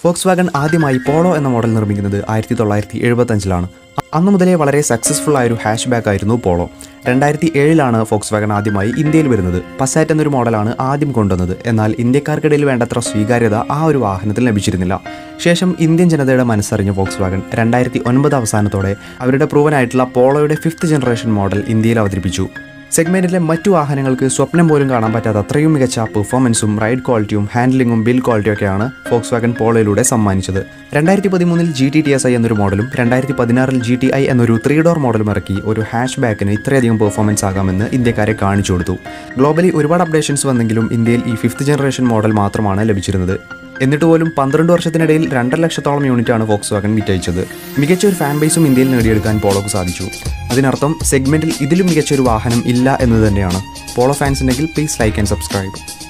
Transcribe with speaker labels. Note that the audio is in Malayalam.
Speaker 1: ഫോക്സ് വാഗൺ ആദ്യമായി പോളോ എന്ന മോഡൽ നിർമ്മിക്കുന്നത് ആയിരത്തി തൊള്ളായിരത്തി എഴുപത്തഞ്ചിലാണ് അന്നു മുതലേ വളരെ സക്സസ്ഫുൾ ആയ ഒരു ഹാഷ് ബാക്ക് ആയിരുന്നു പോളോ രണ്ടായിരത്തി ഏഴിലാണ് ഫോക്സ് വാഗൺ ആദ്യമായി ഇന്ത്യയിൽ വരുന്നത് പസാറ്റ് എന്നൊരു മോഡലാണ് ആദ്യം കൊണ്ടുവന്നത് എന്നാൽ ഇന്ത്യക്കാർക്കിടയിൽ വേണ്ടത്ര സ്വീകാര്യത ആ ഒരു വാഹനത്തിൽ ലഭിച്ചിരുന്നില്ല ശേഷം ഇന്ത്യൻ ജനതയുടെ മനസ്സറിഞ്ഞ ഫോക്സ് വാഗൺ രണ്ടായിരത്തി ഒൻപത് അവസാനത്തോടെ അവരുടെ പ്രൂവനായിട്ടുള്ള പോളോയുടെ ഫിഫ്ത്ത് ജനറേഷൻ മോഡൽ ഇന്ത്യയിൽ അവതരിപ്പിച്ചു സെഗ്മെന്റിലെ മറ്റു വാഹനങ്ങൾക്ക് സ്വപ്നം പോലും കാണാൻ പറ്റാത്ത അത്രയും മികച്ച പെർഫോമൻസും റൈഡ് ക്വാളിറ്റിയും ഹാൻഡ്ലിങ്ങും ബിൽ ക്വാളിറ്റിയും ഒക്കെയാണ് ഫോക്സ് വാഗൺ പോളോയിലൂടെ സമ്മാനിച്ചത് രണ്ടായിരത്തി പതിമൂന്നിൽ G T T S I എന്നൊരു മോഡലും രണ്ടായിരത്തി പതിനാറിൽ ജി ടി ഐ എന്നൊരു ത്രീ ഡോർ മോഡലും ഇറക്കി ഒരു ഹാഷ് ബാക്കിന് ഇത്രയധികം പെർഫോമൻസ് ആകാമെന്ന് ഇന്ത്യക്കാരെ കാണിച്ചു കൊടുത്തു ഗ്ലോബലി ഒരുപാട് അപ്ഡേഷൻസ് വന്നെങ്കിലും ഇന്ത്യയിൽ ഈ ഫിഫ്ത്ത് ജനറേഷൻ മോഡൽ മാത്രമാണ് ലഭിച്ചിരുന്നത് എന്നിട്ട് പോലും പന്ത്രണ്ട് വർഷത്തിനിടയിൽ രണ്ടര ലക്ഷത്തോളം യൂണിറ്റാണ് ഫോക്സ് വാഗൺ വിറ്റയിച്ചത് മികച്ച ഒരു ഫാൻ ബേസും ഇന്ത്യയിൽ നേടിയെടുക്കാൻ പോളോക്ക് സാധിച്ചു അതിനർത്ഥം സെഗ്മെന്റിൽ ഇതിലും മികച്ച ഒരു വാഹനം ഇല്ല എന്ന് തന്നെയാണ് പോളോ ഫാൻസ് ഉണ്ടെങ്കിൽ പ്ലീസ് ലൈക്ക് ആൻഡ് സബ്സ്ക്രൈബ്